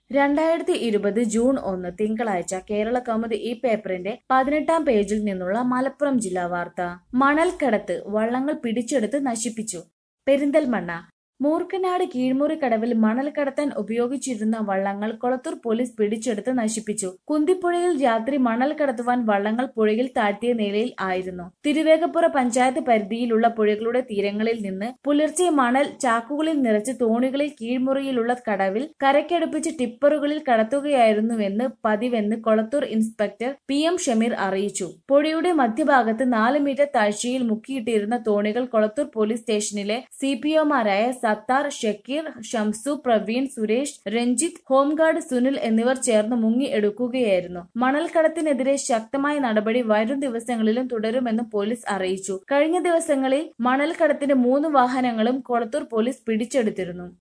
രണ്ടായിരത്തി ഇരുപത് ജൂൺ ഒന്ന് തിങ്കളാഴ്ച കേരള കൗമുദി ഈ പേപ്പറിന്റെ പതിനെട്ടാം പേജിൽ നിന്നുള്ള മലപ്പുറം ജില്ലാ വാർത്ത മണൽക്കടത്ത് വള്ളങ്ങൾ പിടിച്ചെടുത്ത് നശിപ്പിച്ചു പെരിന്തൽമണ്ണ മൂർക്കനാട് കീഴ്മുറിക്കടവിൽ മണൽ കടത്താൻ ഉപയോഗിച്ചിരുന്ന വള്ളങ്ങൾ കൊളത്തൂർ പോലീസ് പിടിച്ചെടുത്ത് നശിപ്പിച്ചു കുന്തിപ്പുഴയിൽ രാത്രി മണൽ കടത്തുവാൻ വള്ളങ്ങൾ പുഴയിൽ താഴ്ത്തിയ നിലയിൽ ആയിരുന്നു തിരുവേഗപ്പുറ പഞ്ചായത്ത് പരിധിയിലുള്ള പുഴകളുടെ തീരങ്ങളിൽ നിന്ന് പുലർച്ചെ മണൽ ചാക്കുകളിൽ നിറച്ച് തോണികളിൽ കീഴ്മുറിയിലുള്ള കടവിൽ കരയ്ക്കടുപ്പിച്ച് ടിപ്പറുകളിൽ കടത്തുകയായിരുന്നുവെന്ന് പതിവെന്ന് Kolathur inspector P M Shameer അറിയിച്ചു പുഴയുടെ മധ്യഭാഗത്ത് നാല് മീറ്റർ താഴ്ചയിൽ മുക്കിയിട്ടിരുന്ന തോണികൾ കൊളത്തൂർ പോലീസ് സ്റ്റേഷനിലെ സി പി ഒമാരായ സത്താർ ഷക്കീർ ഷംസു പ്രവീൺ സുരേഷ് രഞ്ജിത്ത് ഹോംഗാർഡ് സുനിൽ എന്നിവർ ചേർന്ന് മുങ്ങി എടുക്കുകയായിരുന്നു മണൽക്കടത്തിനെതിരെ ശക്തമായ നടപടി വരും ദിവസങ്ങളിലും തുടരുമെന്ന് പോലീസ് അറിയിച്ചു കഴിഞ്ഞ ദിവസങ്ങളിൽ മണൽക്കടത്തിന്റെ മൂന്ന് വാഹനങ്ങളും കൊളത്തൂർ പോലീസ് പിടിച്ചെടുത്തിരുന്നു